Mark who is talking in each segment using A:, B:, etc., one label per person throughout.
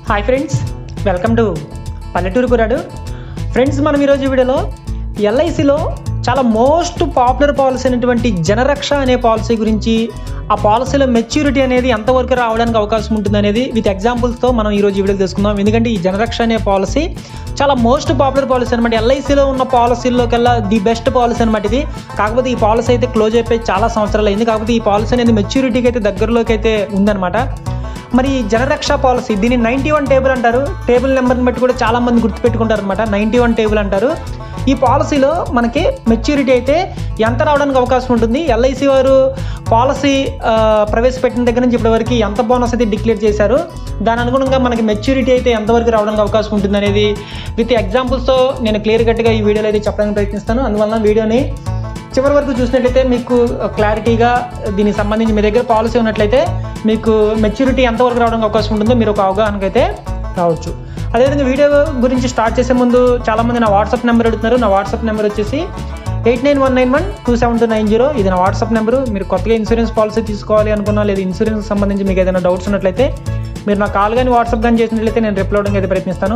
A: hi friends welcome to పల్లెటూరు కురాడు friends మనం ఈరోజు ఈ వీడియోలో ఎల్ఐసిలో చాలా మోస్ట్ పాపులర్ పాలసీ అయినటువంటి జనరక్ష అనే పాలసీ గురించి ఆ పాలసీలో మెచ్యూరిటీ అనేది ఎంతవరకు రావడానికి అవకాశం ఉంటుంది అనేది విత్ ఎగ్జాంపుల్స్తో మనం ఈరోజు ఈ వీడియో తెలుసుకుందాం ఎందుకంటే ఈ జనరక్ష అనే పాలసీ చాలా మోస్ట్ పాపులర్ పాలసీ అనమాట ఎల్ఐసిలో ఉన్న పాలసీల్లో కల్లా ది బెస్ట్ పాలసీ అనమాట ఇది కాకపోతే ఈ పాలసీ అయితే క్లోజ్ అయిపోయి చాలా సంవత్సరాలు అయింది కాకపోతే ఈ పాలసీ అనేది మెచ్యూరిటీకి అయితే దగ్గరలోకి అయితే ఉందన్నమాట మరి జనరక్ష పాలసీ దీన్ని నైంటీ వన్ టేబుల్ అంటారు టేబుల్ నెంబర్ని బట్టి కూడా చాలా మంది గుర్తుపెట్టుకుంటారు అనమాట నైంటీ వన్ టేబుల్ అంటారు ఈ పాలసీలో మనకి మెచ్యూరిటీ అయితే ఎంత రావడానికి అవకాశం ఉంటుంది ఎల్ఐసి వారు పాలసీ ఆ, ప్రవేశపెట్టిన దగ్గర నుంచి ఇప్పటివరకు ఎంత బోనస్ అయితే డిక్లేర్ చేశారు దాని అనుగుణంగా మనకి మెచ్యూరిటీ అయితే ఎంతవరకు రావడానికి అవకాశం ఉంటుంది అనేది విత్ ఎగ్జాంపుల్స్తో నేను క్లియర్ కట్గా ఈ వీడియోలో అయితే చెప్పడానికి ప్రయత్నిస్తాను అందువల్ల వీడియోని చివరి వరకు చూసినట్లయితే మీకు క్లారిటీగా దీనికి సంబంధించి మీ దగ్గర పాలసీ ఉన్నట్లయితే మీకు మెచ్యూరిటీ ఎంతవరకు రావడానికి అవకాశం ఉంటుందో మీరు ఒక అవగాహనకు అయితే రావచ్చు అదేవిధంగా వీడియో గురించి స్టార్ట్ చేసే ముందు చాలామంది నా వాట్సాప్ నెంబర్ అడుగుతున్నారు నా వాట్సాప్ నెంబర్ వచ్చేసి eight nine one nine one two seven two nine zero ఇది నా వాట్సాప్ నెంబరు మీరు కొత్తగా ఇన్సూరెన్స్ పాలసీ తీసుకోవాలి అనుకున్నా లేదా ఇన్సూరెన్స్ సంబంధించి మీకు ఏదైనా డౌట్స్ ఉన్నట్లయితే మీరు నా కాల్ కానీ వాట్సాప్ కానీ చేసినట్లయితే నేను రిప్లై అవడానికి అయితే ప్రయత్నిస్తాను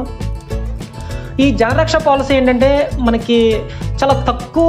A: ఈ జనరక్ష పాలసీ ఏంటంటే మనకి చాలా తక్కువ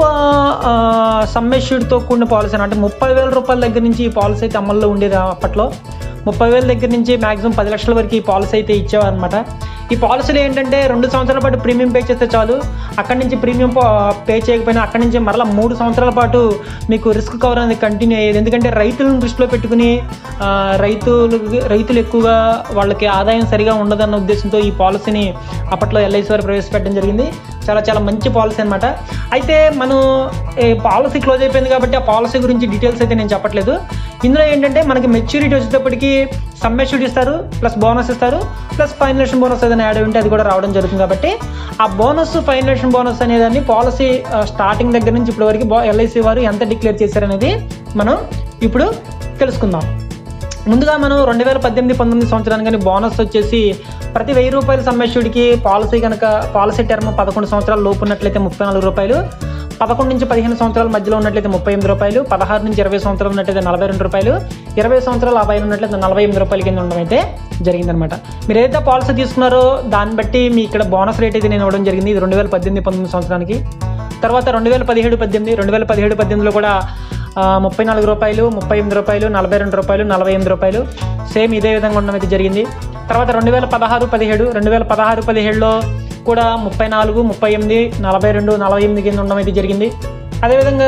A: సమ్మెష్యూడ్తో కూడిన పాలసీ అంటే ముప్పై వేల రూపాయల దగ్గర నుంచి ఈ పాలసీ అయితే అమల్లో ఉండేది అప్పట్లో ముప్పై వేల దగ్గర నుంచి మాక్సిమం పది లక్షల వరకు ఈ పాలసీ అయితే ఇచ్చేవారనమాట ఈ పాలసీలో ఏంటంటే రెండు సంవత్సరాల పాటు ప్రీమియం పే చేస్తే చాలు అక్కడి నుంచి ప్రీమియం పే చేయకపోయినా అక్కడి నుంచి మరలా మూడు సంవత్సరాల పాటు మీకు రిస్క్ కవర్ అనేది కంటిన్యూ అయ్యేది ఎందుకంటే రైతులను దృష్టిలో పెట్టుకుని ఆ, రైతులు రైతులు ఎక్కువగా వాళ్ళకి ఆదాయం సరిగా ఉండదన్న ఉద్దేశంతో ఈ పాలసీని అప్పట్లో ఎల్ఐసి వారు ప్రవేశపెట్టడం జరిగింది చాలా చాలా మంచి పాలసీ అనమాట అయితే మనం ఈ పాలసీ క్లోజ్ అయిపోయింది కాబట్టి ఆ పాలసీ గురించి డీటెయిల్స్ అయితే నేను చెప్పట్లేదు ఇందులో ఏంటంటే మనకి మెచ్యూరిటీ వచ్చేటప్పటికి సమ్మెచ్యూరిటీ ఇస్తారు ప్లస్ బోనస్ ఇస్తారు ప్లస్ ఫైనలేషన్ బోనస్ ఏదైనా యాడ్ అయి ఉంటే అది కూడా రావడం జరుగుతుంది కాబట్టి ఆ బోనస్ ఫైనలేషన్ బోనస్ అనేదాన్ని పాలసీ స్టార్టింగ్ దగ్గర నుంచి ఇప్పటి వరకు ఎల్ఐసి వారు ఎంత డిక్లేర్ చేశారనేది మనం ఇప్పుడు తెలుసుకుందాం ముందుగా మనం రెండు వేల పద్దెనిమిది పంతొమ్మిది సంవత్సరానికి కానీ బోనస్ వచ్చేసి ప్రతి వెయ్యి రూపాయల సమ్మెష్యుడికి పాలసీ కనుక పాలసీ టర్మ్ పదకొండు సంవత్సరాల లోపు ఉన్నట్లయితే ముప్పై నాలుగు రూపాయలు పదకొండు నుంచి పదిహేను సంవత్సరాల మధ్యలో ఉన్నట్లయితే ముప్పై ఎనిమిది రూపాయలు పదహారు నుంచి ఇరవై సంవత్సరాలు ఉన్నట్లయితే నలభై రెండు రూపాయలు ఇరవై సంవత్సరాలు ఆ పైన ఉన్నట్లయితే నలభై ఎనిమిది రూపాయల కింద ఉండడం అయితే జరిగిందనమాట మీరు ఏదైతే పాలసీ తీసుకున్నారో దాన్ని బట్టి మీ ఇక్కడ బోనస్ రేట్ అయితే నేను ఇవ్వడం జరిగింది ఇది రెండు వేల పద్దెనిమిది పంతొమ్మిది సంవత్సరానికి తర్వాత రెండు వేల పదిహేడు పద్దెనిమిది రెండు వేల పదిహేడు పద్దెనిమిదిలో కూడా ఆ, ముప్పై నాలుగు రూపాయలు ముప్పై ఎనిమిది రూపాయలు నలభై రెండు రూపాయలు నలభై ఎనిమిది రూపాయలు సేమ్ ఇదే విధంగా ఉండడం అయితే జరిగింది తర్వాత రెండు వేల పదహారు పదిహేడు రెండు వేల పదహారు పదిహేడులో కూడా ముప్పై నాలుగు ముప్పై ఎనిమిది నలభై రెండు నలభై ఎనిమిది కింద ఉండడం అయితే జరిగింది అదేవిధంగా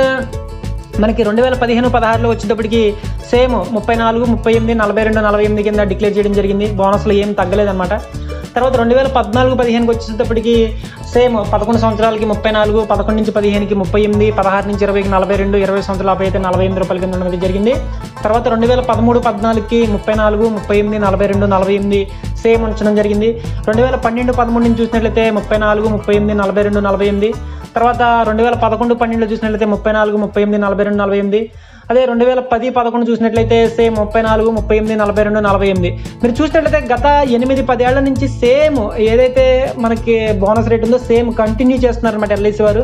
A: మనకి రెండు వేల పదిహేను పదహారులో వచ్చేటప్పటికి సేమ్ ముప్పై నాలుగు ముప్పై ఎనిమిది నలభై రెండు నలభై ఎనిమిది కింద డిక్లేర్ చేయడం జరిగింది బోనస్లో ఏం తగ్గలేదన్నమాట తర్వాత రెండు వేల పద్నాలుగు పదిహేనుకి వచ్చేటప్పటికి సేమ్ పదకొండు సంవత్సరాలకి ముప్పై నాలుగు పదకొండు నుంచి పదిహేనుకి ముప్పై ఎనిమిది పదహారు నుంచి ఇరవైకి నలభై రెండు ఇరవై సంవత్సరాలపై అయితే నలభై ఎనిమిది రూపాయల కింద ఉండడం అయితే జరిగింది తర్వాత రెండు వేల పదమూడు పద్నాలుగుకి ముప్పై నాలుగు ముప్పై ఎనిమిది నలభై రెండు నలభై ఎనిమిది సేమ్ ఉంచడం జరిగింది రెండు వేల పన్నెండు పదమూడు నుంచి చూసినట్లయితే ముప్పై నాలుగు ముప్పై ఎనిమిది నలభై రెండు నలభై ఎనిమిది తర్వాత రెండు వేల పదకొండు పన్నెండులో చూసినట్లయితే ముప్పై నాలుగు ముప్పై ఎనిమిది నలభై రెండు నలభై ఎనిమిది అదే రెండు వేల పది పదకొండు చూసినట్లయితే సేమ్ ముప్పై నాలుగు ముప్పై ఎనిమిది నలభై రెండు నలభై ఎనిమిది మీరు చూసినట్లయితే గత ఎనిమిది పదేళ్ల నుంచి సేమ్ ఏదైతే మనకి బోనస్ రేట్ ఉందో సేమ్ కంటిన్యూ చేస్తున్నారు అనమాట ఎల్ఐసి వారు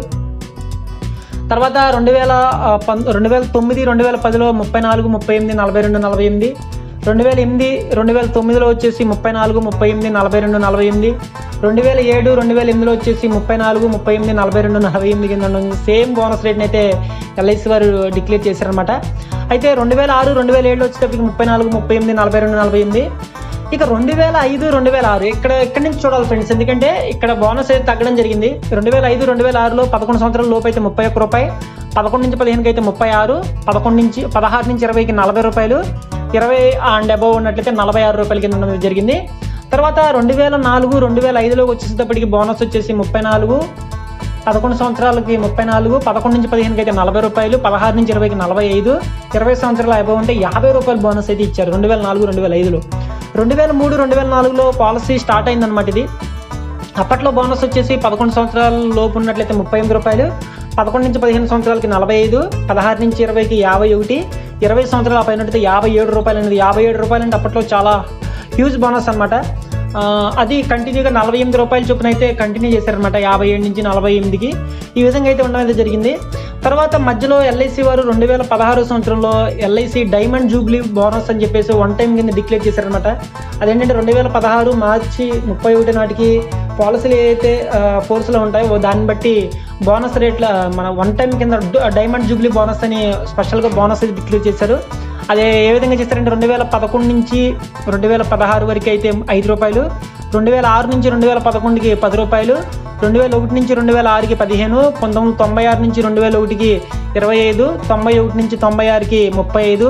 A: తర్వాత రెండు వేల ఆ, పం రెండు వేల తొమ్మిది రెండు వేల పదిలో ముప్పై నాలుగు ముప్పై ఎనిమిది నలభై రెండు నలభై ఎనిమిది రెండు వేల ఎనిమిది రెండు వేల తొమ్మిదిలో వచ్చేసి ముప్పై నాలుగు ముప్పై ఎనిమిది నలభై రెండు నలభై ఎనిమిది రెండు వేల ఏడు రెండు వేల ఎనిమిదిలో వచ్చేసి ముప్పై నాలుగు ముప్పై ఎనిమిది నలభై రెండు నలభై ఎనిమిది కింద ఉన్న సేమ్ బోనస్ రేట్ని అయితే ఎల్ఐసి వారు డిక్లేర్ చేశారనమాట అయితే రెండు వేల ఆరు రెండు వేల ఏడులో వచ్చేటప్పటికి ముప్పై నాలుగు ముప్పై ఎనిమిది నలభై రెండు నలభై ఎనిమిది ఇక రెండు వేల ఐదు రెండు వేల ఆరు ఇక్కడ ఎక్కడి నుంచి చూడాలి ఫ్రెండ్స్ ఎందుకంటే ఇక్కడ బోనస్ అయితే తగ్గడం జరిగింది రెండు వేల ఐదు రెండు వేల ఆరులో పదకొండు సంవత్సరాల లోపు అయితే ముప్పై ఒక్క రూపాయి పదకొండు నుంచి పదిహేనుకి అయితే ముప్పై ఆరు పదకొండు నుంచి పదహారు నుంచి ఇరవైకి నలభై రూపాయలు ఇరవై అండ్ అబౌవ్ ఉన్నట్లయితే నలభై ఆరు రూపాయల కింద ఉండడం జరిగింది తర్వాత రెండు వేల నాలుగు రెండు వేల ఐదులోకి వచ్చేసేటప్పటికి బోనస్ వచ్చేసి ముప్పై నాలుగు పదకొండు సంవత్సరాలకి ముప్పై నాలుగు పదకొండు నుంచి పదిహేనుకి అయితే నలభై రూపాయలు పదహారు నుంచి ఇరవైకి నలభై ఐదు ఇరవై సంవత్సరాల అబౌవ్ ఉంటే యాభై రూపాయల బోనస్ అయితే ఇచ్చారు రెండు వేల నాలుగు రెండు వేల ఐదులో రెండు వేల మూడు రెండు వేల నాలుగులో పాలసీ స్టార్ట్ అయిందన్నమాట ఇది అప్పట్లో బోనస్ వచ్చేసి పదకొండు సంవత్సరాల లోపు ఉన్నట్లయితే ముప్పై ఎనిమిది రూపాయలు పదకొండు నుంచి పదిహేను సంవత్సరాలకి నలభై ఐదు పదహారు నుంచి ఇరవైకి యాభై ఒకటి ఇరవై సంవత్సరాల పైన అయితే యాభై ఏడు రూపాయలు అనేది యాభై ఏడు రూపాయలు అంటే అప్పట్లో చాలా హ్యూజ్ బోనస్ అనమాట అది కంటిన్యూగా నలభై ఎనిమిది రూపాయల చొప్పున అయితే కంటిన్యూ చేశారనమాట యాభై ఏడు నుంచి నలభై ఎనిమిదికి ఈ విధంగా అయితే ఉండడం అయితే జరిగింది తర్వాత మధ్యలో ఎల్ఐసి వారు రెండు వేల పదహారు సంవత్సరంలో ఎల్ఐసి డైమండ్ జూబ్లీ బోనస్ అని చెప్పేసి వన్ టైం కింద డిక్లేర్ చేశారనమాట అదేంటంటే రెండు వేల పదహారు మార్చి ముప్పై ఒకటి నాటికి పాలసీలు ఏదైతే ఫోర్స్లో ఉంటాయో దాన్ని బట్టి బోనస్ రేట్ల మన వన్ టైం కింద డ- డైమండ్ జూబ్లీ బోనస్ అని స్పెషల్గా బోనస్ అయితే డిక్లేర్ చేశారు అదే ఏ విధంగా చేశారంటే రెండు వేల పదకొండు నుంచి రెండు వేల పదహారు వరకు అయితే ఐదు రూపాయలు రెండు వేల ఆరు నుంచి రెండు వేల పదకొండుకి పది రూపాయలు రెండు వేల ఒకటి నుంచి రెండు వేల ఆరుకి పదిహేను పంతొమ్మిది వందల తొంభై ఆరు నుంచి రెండు వేల ఒకటికి ఇరవై ఐదు తొంభై ఒకటి నుంచి తొంభై ఆరుకి ముప్పై ఐదు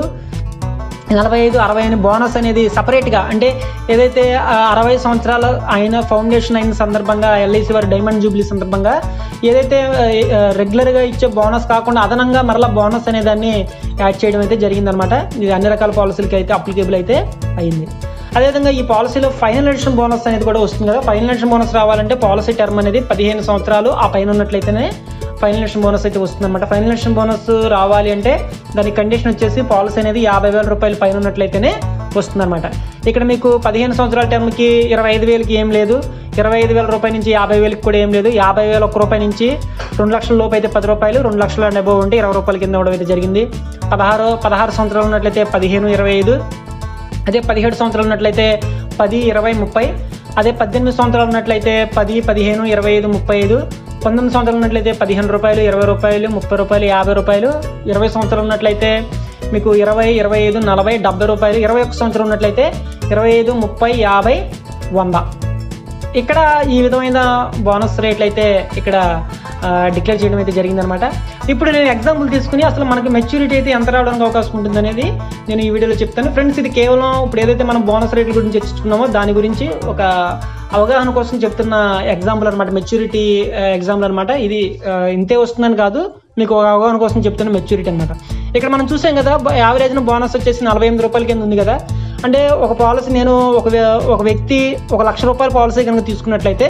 A: నలభై ఐదు అరవై అని బోనస్ అనేది సపరేట్గా అంటే ఏదైతే ఆ అరవై సంవత్సరాలు అయిన ఫౌండేషన్ అయిన సందర్భంగా ఎల్ఐసి వారి డైమండ్ జూబ్లీ సందర్భంగా ఏదైతే ఆ, రెగ్యులర్గా ఇచ్చే బోనస్ కాకుండా అదనంగా మరలా బోనస్ అనే దాన్ని యాడ్ చేయడం అయితే జరిగిందనమాట ఇది అన్ని రకాల పాలసీలకి అయితే అప్లికేబుల్ అయితే అయింది అదేవిధంగా ఈ పాలసీలో ఫైనల్ ఎడిషన్ బోనస్ అనేది కూడా వస్తుంది కదా ఫైనల్ ఎడిషన్ బోనస్ రావాలంటే పాలసీ టర్మ్ అనేది పదిహేను సంవత్సరాలు ఆ పైన ఉన్నట్లయితేనే ఫైనల్ ఎడిషన్ బోనస్ అయితే వస్తుందన్నమాట ఫైనల్ ఎడిషన్ బోనస్ రావాలి అంటే దాని కండిషన్ వచ్చేసి పాలసీ అనేది యాభై వేల రూపాయల పైన ఉన్నట్లయితేనే వస్తుందన్నమాట ఇక్కడ మీకు పదిహేను సంవత్సరాల టర్మ్కి ఇరవై ఐదు వేలకి ఏం లేదు ఇరవై ఐదు వేల రూపాయల నుంచి యాభై వేలకి కూడా ఏం లేదు యాభై వేల ఒక్క రూపాయి నుంచి రెండు లక్షల లోపు అయితే పది రూపాయలు రెండు లక్షల డెబ్బై ఉంటే ఇరవై రూపాయల కింద ఇవ్వడం అయితే జరిగింది పదహారు పదహారు సంవత్సరాలు ఉన్నట్లయితే పదిహేను ఇరవై ఐదు అదే పదిహేడు సంవత్సరాలు ఉన్నట్లయితే పది ఇరవై ముప్పై అదే పద్దెనిమిది సంవత్సరాలు ఉన్నట్లయితే పది పదిహేను ఇరవై ఐదు ముప్పై ఐదు పంతొమ్మిది సంవత్సరాలు ఉన్నట్లయితే పదిహేను రూపాయలు ఇరవై రూపాయలు ముప్పై రూపాయలు యాభై రూపాయలు ఇరవై సంవత్సరాలు ఉన్నట్లయితే మీకు ఇరవై ఇరవై ఐదు నలభై డెబ్బై రూపాయలు ఇరవై ఒక్క సంవత్సరం ఉన్నట్లయితే ఇరవై ఐదు ముప్పై యాభై వంద ఇక్కడ ఈ విధమైన బోనస్ రేట్లు అయితే ఇక్కడ డిక్లేర్ చేయడం అయితే జరిగిందనమాట ఇప్పుడు నేను ఎగ్జాంపుల్ తీసుకుని అసలు మనకి మెచ్యూరిటీ అయితే ఎంత రావడానికి అవకాశం ఉంటుంది అనేది నేను ఈ వీడియోలో చెప్తాను ఫ్రెండ్స్ ఇది కేవలం ఇప్పుడు ఏదైతే మనం బోనస్ రేట్ల గురించి చర్చించుకున్నామో దాని గురించి ఒక అవగాహన కోసం చెప్తున్న ఎగ్జాంపుల్ అనమాట మెచ్యూరిటీ ఎగ్జాంపుల్ అనమాట ఇది ఆ, ఇంతే వస్తుందని కాదు మీకు ఒక అవగాహన కోసం చెప్తున్న మెచ్యూరిటీ అనమాట ఇక్కడ మనం చూసాం కదా యావరేజ్ బోనస్ వచ్చేసి నలభై ఎనిమిది రూపాయల కింద ఉంది కదా అంటే ఒక పాలసీ నేను ఒక వ్య- ఒక వ్యక్తి ఒక లక్ష రూపాయల పాలసీ కనుక తీసుకున్నట్లయితే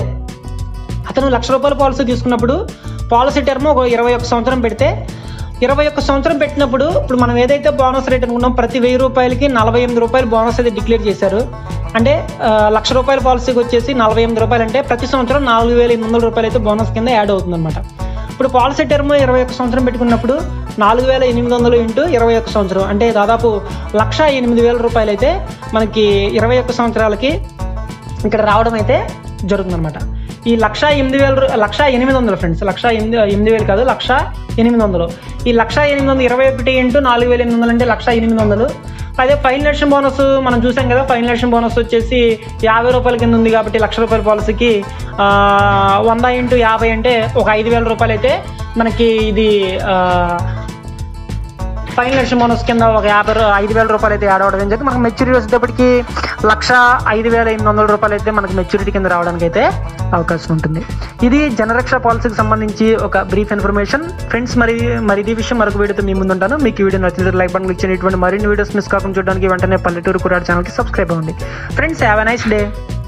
A: అతను లక్ష రూపాయల పాలసీ తీసుకున్నప్పుడు పాలసీ టర్మ్ ఒక ఇరవై ఒక్క సంవత్సరం పెడితే ఇరవై ఒక్క సంవత్సరం పెట్టినప్పుడు ఇప్పుడు మనం ఏదైతే బోనస్ రేట్ అనుకున్నాం ప్రతి వెయ్యి రూపాయలకి నలభై ఎనిమిది రూపాయలు బోనస్ అయితే డిక్లేర్ చేశారు అంటే ఆ, లక్ష రూపాయల పాలసీకి వచ్చేసి నలభై ఎనిమిది రూపాయలు అంటే ప్రతి సంవత్సరం నాలుగు వేల ఎనిమిది వందల రూపాయలు అయితే బోనస్ కింద యాడ్ అవుతుంది అనమాట ఇప్పుడు పాలసీ టర్మ్ ఇరవై ఒక్క సంవత్సరం పెట్టుకున్నప్పుడు నాలుగు వేల ఎనిమిది వందలు ఇంటూ ఇరవై ఒక్క సంవత్సరం అంటే దాదాపు లక్ష ఎనిమిది వేల రూపాయలు అయితే మనకి ఇరవై ఒక్క సంవత్సరాలకి ఇక్కడ రావడం అయితే జరుగుతుందన్నమాట ఈ లక్ష ఎనిమిది వేల రూ- లక్ష ఎనిమిది వందలు ఫ్రెండ్స్ లక్ష ఎనిమిది ఎనిమిది వేలు కాదు లక్ష ఎనిమిది వందలు ఈ లక్ష ఎనిమిది వందలు ఇరవై ఒకటి ఇంటూ నాలుగు వేల ఎనిమిది వందలు అంటే లక్ష ఎనిమిది వందలు అదే ఫైవ్ లక్షం బోనస్ మనం చూసాం కదా ఫైవ్ లక్షం బోనస్ వచ్చేసి యాభై రూపాయల కింద ఉంది కాబట్టి లక్ష రూపాయల పాలసీకి ఆ, వంద ఇంటూ యాభై అంటే ఒక ఐదు వేల రూపాయలు అయితే మనకి ఇది ఆ, ఫైవ్ లక్షం బోనస్ కింద ఒక యాభై రూ- ఐదు వేల రూపాయలు అయితే యాడ్ అవ్వడం జరిగింది మనకు మెచ్యూరిటీ వచ్చేటప్పటికి లక్ష ఐదు వేల ఎనిమిది వందల రూపాయలు అయితే మనకు మెచ్యూరిటీ కింద రావడానికి అయితే అవకాశం ఉంటుంది ఇది జనరక్ష పాలసీకి సంబంధించి ఒక బ్రీఫ్ ఇన్ఫర్మేషన్ ఫ్రెండ్స్ మరి మరి ఇది విషయం మరొక వీడియోతో మీ ముందు ఉంటాను మీకు ఈ వీడియో నచ్చితే లైక్ బటన్ క్లిక్ చేయండి ఇటువంటి మరిన్ని వీడియోస్ మిస్ కాకుండా చూడడానికి వెంటనే పల్లెటూరు కురాడు ఛానల్కి సబ్స్క్రైబ్ అవ్వండి friends have a nice day